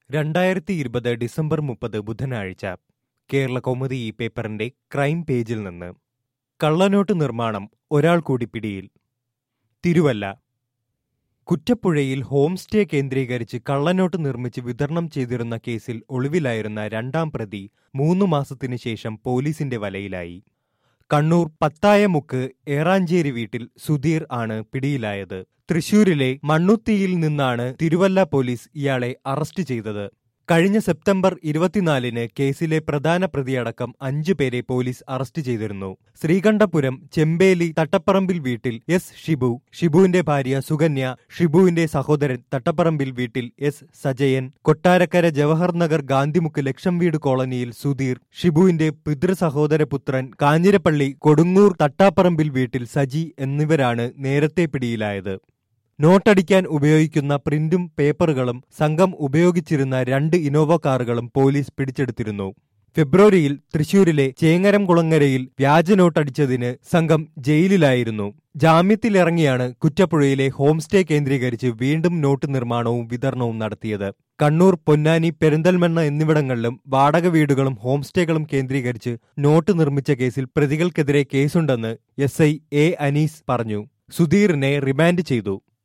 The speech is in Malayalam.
രണ്ടായിരത്തി ഇരുപത് ഡിസംബർ മുപ്പത് ബുധനാഴ്ച കേരള കൗമുദി ഈ പേപ്പറിന്റെ ക്രൈം പേജിൽ നിന്ന് കള്ളനോട്ട് നിർമ്മാണം ഒരാൾ കൂടി പിടിയിൽ തിരുവല്ല കുറ്റപ്പുഴയിൽ ഹോം സ്റ്റേ കേന്ദ്രീകരിച്ച് കള്ളനോട്ട് നിർമ്മിച്ച് വിതരണം ചെയ്തിരുന്ന കേസിൽ ഒളിവിലായിരുന്ന രണ്ടാം പ്രതി മൂന്നു മാസത്തിനു ശേഷം പോലീസിന്റെ വലയിലായി കണ്ണൂർ പത്തായമുക്ക് ഏറാഞ്ചേരി വീട്ടിൽ സുധീർ ആണ് പിടിയിലായത് തൃശൂരിലെ മണ്ണുത്തിയിൽ നിന്നാണ് തിരുവല്ല പോലീസ് ഇയാളെ അറസ്റ്റ് ചെയ്തത് കഴിഞ്ഞ സെപ്റ്റംബർ ഇരുപത്തിനാലിന് കേസിലെ പ്രധാന പ്രതിയടക്കം അഞ്ചു പേരെ പോലീസ് അറസ്റ്റ് ചെയ്തിരുന്നു ശ്രീകണ്ഠപുരം ചെമ്പേലി തട്ടപ്പറമ്പിൽ വീട്ടിൽ എസ് ഷിബു ഷിബുവിന്റെ ഭാര്യ സുകന്യ ഷിബുവിന്റെ സഹോദരൻ തട്ടപ്പറമ്പിൽ വീട്ടിൽ എസ് സജയൻ കൊട്ടാരക്കര ജവഹർ നഗർ ഗാന്ധിമുക്ക് ലക്ഷം വീട് കോളനിയിൽ സുധീർ ഷിബുവിന്റെ പിതൃ സഹോദര പുത്രൻ കാഞ്ഞിരപ്പള്ളി കൊടുങ്ങൂർ തട്ടാപ്പറമ്പിൽ വീട്ടിൽ സജി എന്നിവരാണ് നേരത്തെ പിടിയിലായത് നോട്ടടിക്കാൻ ഉപയോഗിക്കുന്ന പ്രിന്റും പേപ്പറുകളും സംഘം ഉപയോഗിച്ചിരുന്ന രണ്ട് ഇനോവ കാറുകളും പോലീസ് പിടിച്ചെടുത്തിരുന്നു ഫെബ്രുവരിയിൽ തൃശൂരിലെ ചേങ്ങരംകുളങ്ങരയിൽ വ്യാജ നോട്ടടിച്ചതിന് സംഘം ജയിലിലായിരുന്നു ജാമ്യത്തിലിറങ്ങിയാണ് കുറ്റപ്പുഴയിലെ ഹോം സ്റ്റേ കേന്ദ്രീകരിച്ച് വീണ്ടും നോട്ട് നിർമ്മാണവും വിതരണവും നടത്തിയത് കണ്ണൂർ പൊന്നാനി പെരിന്തൽമണ്ണ എന്നിവിടങ്ങളിലും വാടക വീടുകളും ഹോം സ്റ്റേകളും കേന്ദ്രീകരിച്ച് നോട്ട് നിർമ്മിച്ച കേസിൽ പ്രതികൾക്കെതിരെ കേസുണ്ടെന്ന് എസ് ഐ എ അനീസ് പറഞ്ഞു സുധീറിനെ റിമാൻഡ് ചെയ്തു